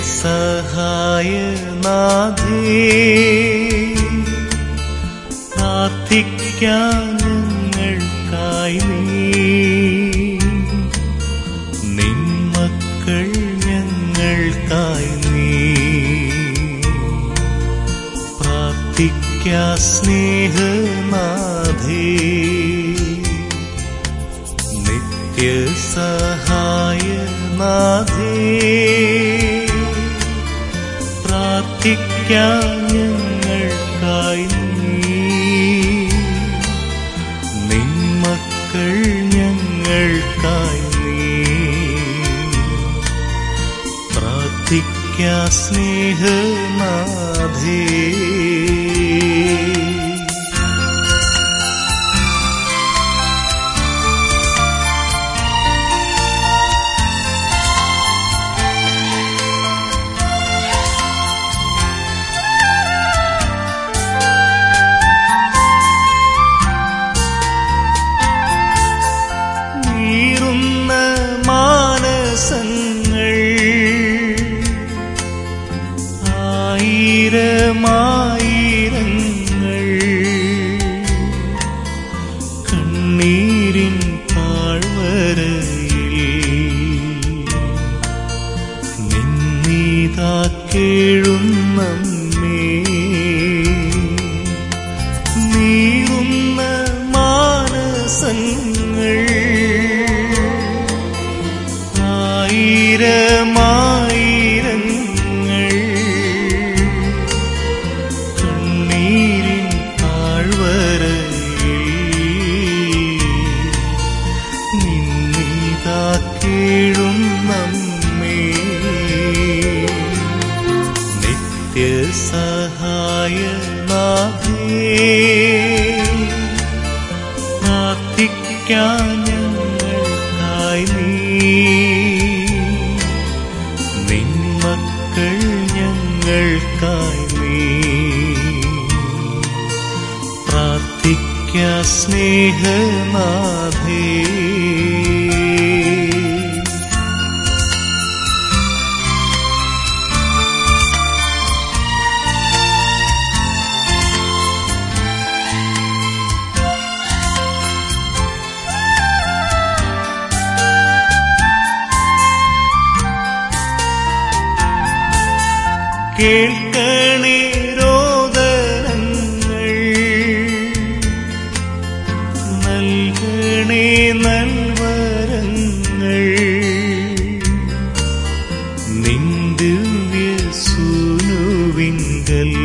നിത്യസഹായനാഥേ പ്രാർത്ഥിക്കാൻ ഞങ്ങൾക്കായി നീ നിന്മക്കൾ ഞങ്ങൾക്കായി നീ പ്രാർത്ഥിക്കാ സ്നേഹനാഥേ നിത്യസഹായനാഥേ പ്രാർത്ഥിക്കാൻ ഞങ്ങൾക്കായി നീ നിന്മക്കൾ ഞങ്ങൾക്കായി നീ പ്രാർത്ഥിക്കാ സ്നേഹനാഥേ നീറുന്ന മാനസങ്ങൾ ആയിരമായിരങ്ങൾ കണ്ണീരിൻ താഴ്വരയിൽ നിന്നീതാ കേഴുന്നമ്മേ നീറുന്ന മാനസങ്ങൾ ആയിരമായിരങ്ങൾ കണ്ണീരിൻ താഴ്വരയിൽ നിന്നീതാ കേഴുന്നമ്മേ നിത്യസഹായനാഥേ പ്രാർത്ഥിക്കാൻ ഞങ്ങൾക്കായി നീ നിന്മക്കൾ ഞങ്ങൾക്കായി നീ പ്രാർത്ഥിക്കാ സ്നേഹനാഥേ കേൾക്കണേ രോദനങ്ങൾ നൽകണേ നൽവരങ്ങൾ നിന്ദിവ്യ സൂനുവിങ്കൽ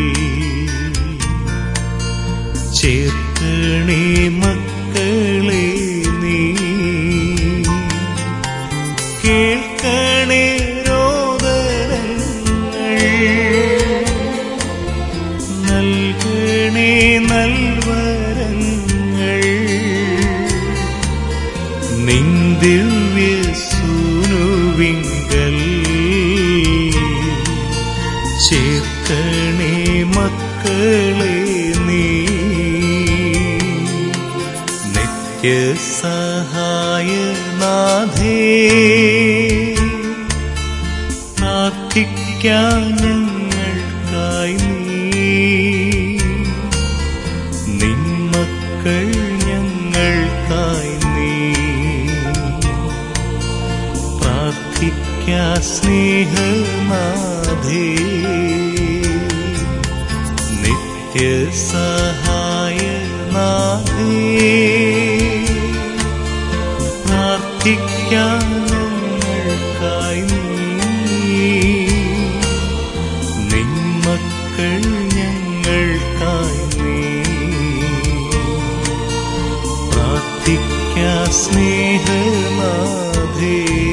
ചേർക്കണേ മക്കളെ നീ കേൾക്കണേ രോദനങ്ങൾ നൽകണേ നൽവരങ്ങൾ നിന്ദിവ്യ സൂനുവിങ്കൽ ചേർക്കണേ മക്കളെ നീ നിത്യസഹായനാഥേ പ്രാർത്ഥിക്കാൻ ഞങ്ങൾക്കായി നീ നിന്മക്കൾ ഞങ്ങൾക്കായി നീ പ്രാർത്ഥിക്കാ സ്നേഹനാഥേ നിത്യസഹായനാഥേ പ്രാർത്ഥിക്കാൻ ഞങ്ങൾക്കായി നീ നിന്മക്കൾ ഞങ്ങൾക്കായി നീ പ്രാർത്ഥിക്കാ സ്നേഹനാഥേ